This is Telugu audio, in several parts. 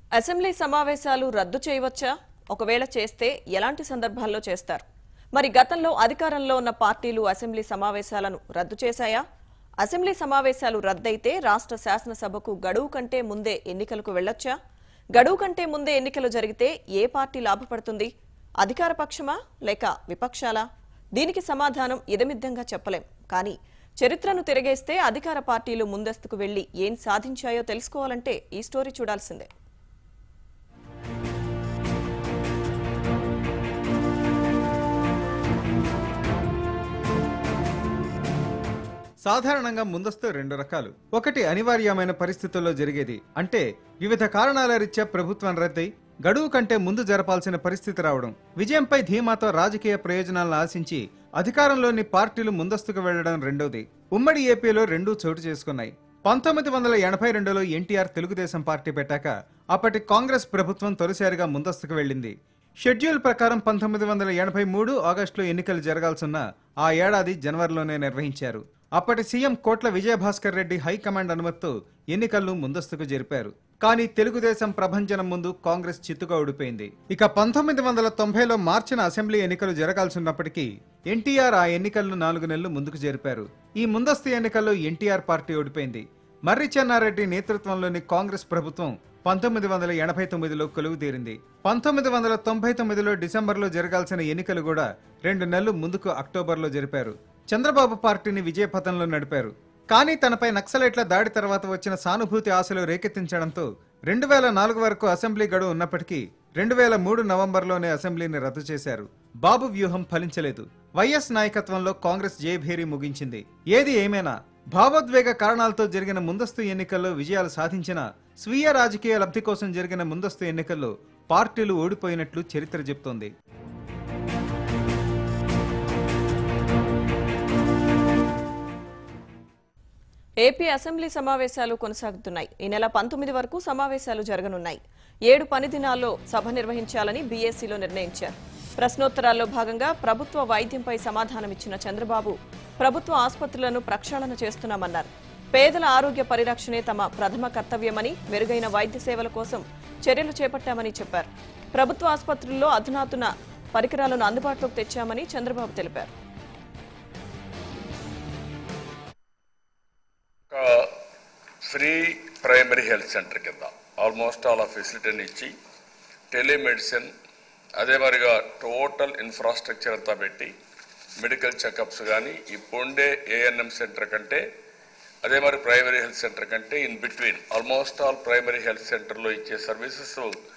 అసెంబ్లీ సమావేశాలు రద్దు చేయవచ్చా ఒకవేళ చేస్తే ఎలాంటి సందర్భాల్లో చేస్తారు మరి గతంలో అధికారంలో ఉన్న పార్టీలు అసెంబ్లీ సమావేశాలను రద్దు చేశాయా అసెంబ్లీ సమావేశాలు రద్దయితే రాష్ట్ర శాసనసభకు గడువు కంటే ముందే ఎన్నికలకు వెళ్లొచ్చా గడువు కంటే ముందే ఎన్నికలు జరిగితే ఏ పార్టీ లాభపడుతుంది అధికార పక్షమా లేక విపక్షాలా దీనికి సమాధానం ఇదమిద్దంగా చెప్పలేం కానీ చరిత్రను తిరగేస్తే అధికార పార్టీలు ముందస్తుకు వెళ్లి ఏం సాధించాయో తెలుసుకోవాలంటే ఈ స్టోరీ చూడాల్సిందే సాధారణంగా ముందస్తు రెండు రకాలు ఒకటి అనివార్యమైన పరిస్థితుల్లో జరిగేది అంటే వివిధ కారణాల రీత్యా ప్రభుత్వం రద్దై గడువు కంటే ముందు జరపాల్సిన పరిస్థితి రావడం విజయంపై ధీమాతో రాజకీయ ప్రయోజనాలను ఆశించి అధికారంలోని పార్టీలు ముందస్తుకు వెళ్లడం రెండోది ఉమ్మడి ఏపీలో రెండూ చోటు చేసుకున్నాయి పంతొమ్మిది వందల ఎనభై రెండులో ఎన్టీఆర్ తెలుగుదేశం పార్టీ పెట్టాక అప్పటి కాంగ్రెస్ ప్రభుత్వం తొలిసారిగా ముందస్తుకు వెళ్ళింది షెడ్యూల్ ప్రకారం పంతొమ్మిది వందల ఎనభై మూడు ఆగస్టులో ఎన్నికలు జరగాల్సిన ఆ ఏడాది జనవరిలోనే నిర్వహించారు అప్పటి సీఎం కోట్ల విజయభాస్కర్ రెడ్డి హైకమాండ్ అనుమతితో ఎన్నికలను ముందస్తుకు జరిపారు కానీ తెలుగుదేశం ప్రభంజనం ముందు కాంగ్రెస్ చిత్తుగా ఓడిపోయింది ఇక పంతొమ్మిది వందల తొంభైలో మార్చిన అసెంబ్లీ ఎన్నికలు జరగాల్సినప్పటికీ ఎన్టీఆర్ ఆ ఎన్నికలను నాలుగు నెలలు ముందుకు జరిపారు ఈ ముందస్తు ఎన్నికల్లో ఎన్టీఆర్ పార్టీ ఓడిపోయింది మర్రి చెన్నారెడ్డి నేతృత్వంలోని కాంగ్రెస్ ప్రభుత్వం పంతొమ్మిది వందల ఎనభై తొమ్మిదిలో కొలువుదీరింది పంతొమ్మిది వందల తొంభై తొమ్మిదిలో డిసెంబర్లో జరగాల్సిన ఎన్నికలు కూడా రెండు నెలలు ముందుకు అక్టోబర్లో జరిపారు చంద్రబాబు పార్టీని విజయపథంలో నడిపారు కానీ తనపై నక్సలైట్ల దాడి తర్వాత వచ్చిన సానుభూతి ఆశలు రేకెత్తించడంతో రెండు వేల నాలుగు వరకు అసెంబ్లీ గడువు ఉన్నప్పటికీ రెండు వేల మూడు నవంబర్లోనే అసెంబ్లీని రద్దు చేశారు బాబు వ్యూహం ఫలించలేదు వైఎస్ నాయకత్వంలో కాంగ్రెస్ జయభేరి ముగించింది ఏది ఏమైనా భావోద్వేగ కారణాలతో జరిగిన ముందస్తు ఎన్నికల్లో విజయాలు సాధించిన స్వీయ రాజకీయ లబ్ధి కోసం జరిగిన ముందస్తు ఎన్నికల్లో పార్టీలు ఓడిపోయినట్లు చరిత్ర చెబుతోంది ఏపీ అసెంబ్లీ సమావేశాలు కొనసాగుతున్నాయి ఈ నెల పంతొమ్మిది వరకు సమావేశాలు జరగనున్నాయి ఏడు పని దినాల్లో సభ నిర్వహించాలని బీఏసీలో నిర్ణయించారు ప్రశ్నోత్తరాల్లో భాగంగా ప్రభుత్వ వైద్యంపై సమాధానమిచ్చిన చంద్రబాబు ప్రభుత్వ ఆసుపత్రులను ప్రక్షాళన చేస్తున్నామన్నారు పేదల ఆరోగ్య పరిరక్షణే తమ ప్రథమ కర్తవ్యమని మెరుగైన వైద్య సేవల కోసం చర్యలు చేపట్టామని చెప్పారు ప్రభుత్వ ఆసుపత్రుల్లో అధునాతన పరికరాలను అందుబాటులోకి తెచ్చామని చంద్రబాబు తెలిపారు ఒక ఫ్రీ ప్రైమరీ హెల్త్ సెంటర్ కింద ఆల్మోస్ట్ ఆల్ ఆ ఫెసిలిటీని ఇచ్చి టెలిమెడిసిన్ అదే మరిగా టోటల్ ఇన్ఫ్రాస్ట్రక్చర్ అంతా పెట్టి మెడికల్ చెకప్స్ కానీ ఇప్పుండే ఏఎన్ఎం సెంటర్ కంటే అదే మరి ప్రైమరీ హెల్త్ సెంటర్ కంటే in between almost all primary health సెంటర్లో ఇచ్చే సర్వీసెస్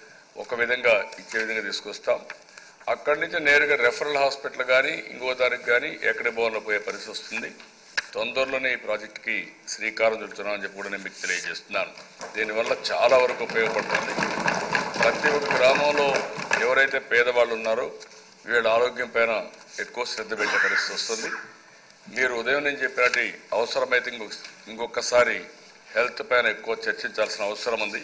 ఒక విధంగా ఇచ్చే విధంగా తీసుకొస్తాం అక్కడి నుంచి నేరుగా రెఫరల్ హాస్పిటల్ కానీ ఇంకో దానికి కానీ ఎక్కడ బోన్లో పోయే పరిస్థితి వస్తుంది తొందరలోనే ఈ ప్రాజెక్ట్కి శ్రీకారం చుడుతున్నామని చెప్పి కూడా నేను మీకు తెలియజేస్తున్నాను దీనివల్ల చాలా వరకు ఉపయోగపడుతుంది ప్రతి ఒక్క గ్రామంలో ఎవరైతే పేదవాళ్ళు ఉన్నారో వీళ్ళ ఆరోగ్యం పైన ఎక్కువ శ్రద్ధ పెట్టే పరిస్థితి వస్తుంది మీరు ఉదయం నేను చెప్పినట్టు అవసరమైతే ఇంకొక ఇంకొకసారి హెల్త్ పైన ఎక్కువ చర్చించాల్సిన అవసరం ఉంది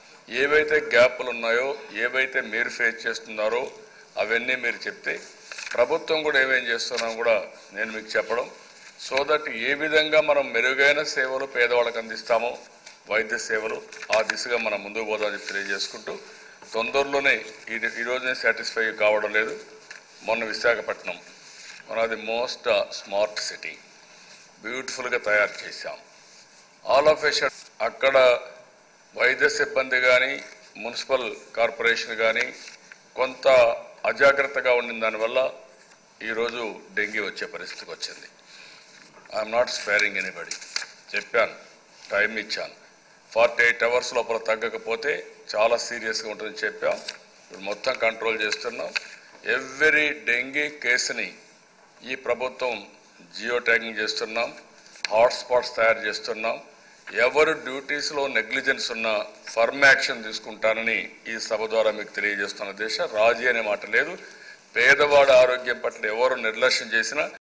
ఏవైతే గ్యాప్లు ఉన్నాయో ఏవైతే మీరు ఫేస్ చేస్తున్నారో అవన్నీ మీరు చెప్తే ప్రభుత్వం కూడా ఏమేం చేస్తున్నాం కూడా నేను మీకు చెప్పడం సో దట్ ఏ విధంగా మనం మెరుగైన సేవలు పేదవాళ్ళకి అందిస్తామో వైద్య సేవలు ఆ దిశగా మనం ముందుకు పోదామని చెప్పి తెలియజేసుకుంటూ తొందరలోనే ఈ ఈ రోజునే సాటిస్ఫై కావడం లేదు మొన్న Visakhapatnam one of the most smart city బ్యూటిఫుల్గా తయారు చేశాం ఆల్ ఆఫ్ ఎ అక్కడ వైద్య సిబ్బంది కానీ మున్సిపల్ కార్పొరేషన్ కానీ కొంత అజాగ్రత్తగా ఉండిన దానివల్ల ఈరోజు డెంగీ వచ్చే పరిస్థితికి వచ్చింది ఐఎమ్ నాట్ స్పేరింగ్ ఎనీబడి చెప్పాను టైం ఇచ్చాను ఫార్టీ ఎయిట్ అవర్స్ లోపల తగ్గకపోతే చాలా సీరియస్గా ఉంటుందని చెప్పాం ఇప్పుడు మొత్తం కంట్రోల్ చేస్తున్నాం ఎవ్రీ డెంగీ కేసుని ఈ ప్రభుత్వం జియో ట్యాగింగ్ చేస్తున్నాం హాట్స్పాట్స్ తయారు చేస్తున్నాం ఎవరు డ్యూటీస్లో నెగ్లిజెన్స్ ఉన్నా ఫర్మ్ యాక్షన్ తీసుకుంటానని ఈ సభ ద్వారా మీకు తెలియజేస్తున్న దేశ రాజీ అనే మాట లేదు పేదవాడి ఆరోగ్యం పట్ల ఎవరు నిర్లక్ష్యం చేసినా